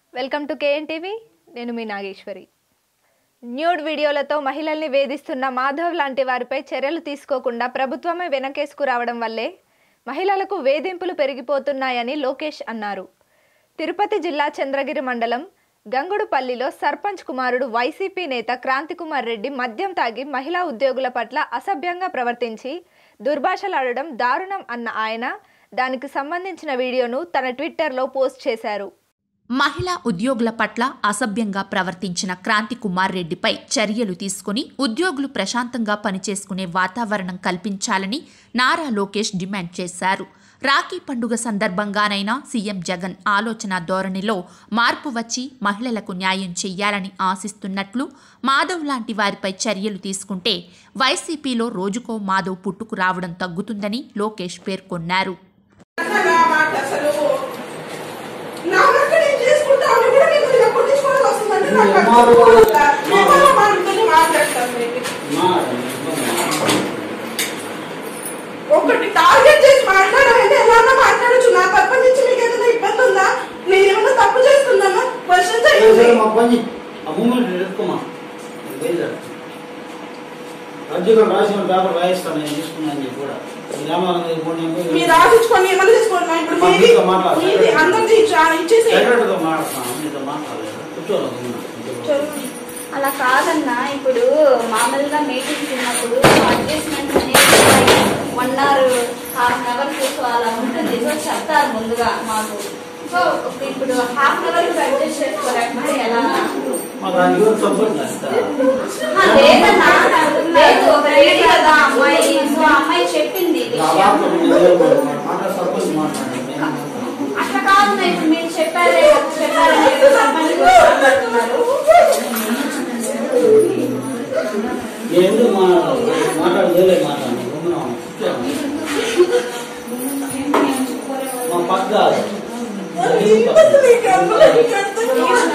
Welcome to KNTV నేను మీ Nageswari nude వీడియోలతో మహిళల్ని వేధిస్తున్న మాధవ్ లాంటి వారిపై చర్యలు తీసుకోకుండా ప్రభుత్వమే వెనకేసుకు రావడం వల్లే మహిళలకు వేధింపులు పెరిగిపోతున్నాయని లోకేష్ అన్నారు తిరుపతి జిల్లా చంద్రగిరి మండలం గంగుడుపల్లిలో సర్పంచ్ కుమారుడు వైసీపీ నేత క్రాంతికుమార్ రెడ్డి మద్యం తాగి మహిళా ఉద్యోగుల పట్ల అసభ్యంగా ప్రవర్తించి దుర్భాషలాడడం దారుణం అన్న ఆయన దానికి సంబంధించిన వీడియోను తన ట్విట్టర్లో పోస్ట్ చేశారు మహిళా ఉద్యోగుల పట్ల అసభ్యంగా ప్రవర్తించిన క్రాంతి కుమార్ రెడ్డిపై చర్యలు తీసుకుని ఉద్యోగులు ప్రశాంతంగా పనిచేసుకునే వాతావరణం కల్పించాలని నారా లోకేష్ డిమాండ్ చేశారు రాఖీ పండుగ సందర్భంగానైనా సీఎం జగన్ ఆలోచన ధోరణిలో మార్పు వచ్చి మహిళలకు న్యాయం చెయ్యాలని ఆశిస్తున్నట్లు మాధవ్ లాంటి వారిపై చర్యలు తీసుకుంటే వైసీపీలో రోజుకో మాధవ్ పుట్టుకు రావడం తగ్గుతుందని లోకేష్ పేర్కొన్నారు అసలు ఆ మాట అసలు నా వర్క్ నేను చేసుకుంటా అని కూడా నేను ఇలా కొట్టించుకోవాల్సి వస్తుందంటే నాకు అది మారు- ఒప్పుకోవట్లా. నేను మారు. అలా మాటలతోనే మాట్లాడతాను నేను. ఒకటి టార్గెట్ చేసి మాట్లాడాలంటే ఎలా మాట్లాడచ్చు నా తప్ప నుంచి మీకు ఏదైనా ఇబ్బంది ఉందా నేను ఏమైనా తప్పు చేస్తున్నానా క్వశ్చన్ చేయండి మా పని ఆ మూమెంట్ ఎత్తుకోమా బయలుదేరు అర్జుగా రాసిన పేపర్ రాయిస్తాను నేను తీసుకున్నాను చెప్పి కూడా ఈ రామారావు గారి ఫోన్ నెంబర్ మీరు రాసించుకొని ఏమైనా చేసుకోండి ఇప్పుడు మా మీది మీతో మాట్లాడు. మీది అందరిది ఇచ్చా- ఇచ్చేసి సెక్రటరీతో మాట్లాడుతున్నాను మీతో మాట్లాడలేదు కూర్చోవాలి చదువు. అలా కాదన్నా ఇప్పుడు మామూలుగా మీటింగ్స్ ఉన్నప్పుడు అడ్జస్ట్మెంట్ అనేది one hour half an hour so అలా ఉంటుంది సో చెప్తారు ముందుగా మాకు సో ఇప్పుడు హాఫ్ అన్ అవర్ అడ్జస్ట్ చేసుకోలేకపోతే ఎలా మా దానికి కూడా సపోర్ట్ చేస్తారు ఆ, లేదన్నా లేదు ఒక లేడీ కదా అమ్మాయి సో ఆ అమ్మాయి చెప్పింది ఈ ఆ విషయం. వార్త మాట సపోర్ట్ మాట్లాడండి అట్లా కాదు ఇప్పుడు మీరు చెప్పారే చెప్పారని సర్పంచ్ కూడా మాట్లాడుతున్నారు నేను ఎందుకు మాట్లాడాలి మాట్లాడలేదు మాట్లాడండి గమ్మున కూర్చోండి. మా పక్క ఇబ్బంది మీకు అర్థం- మీకు అర్థం కాదు.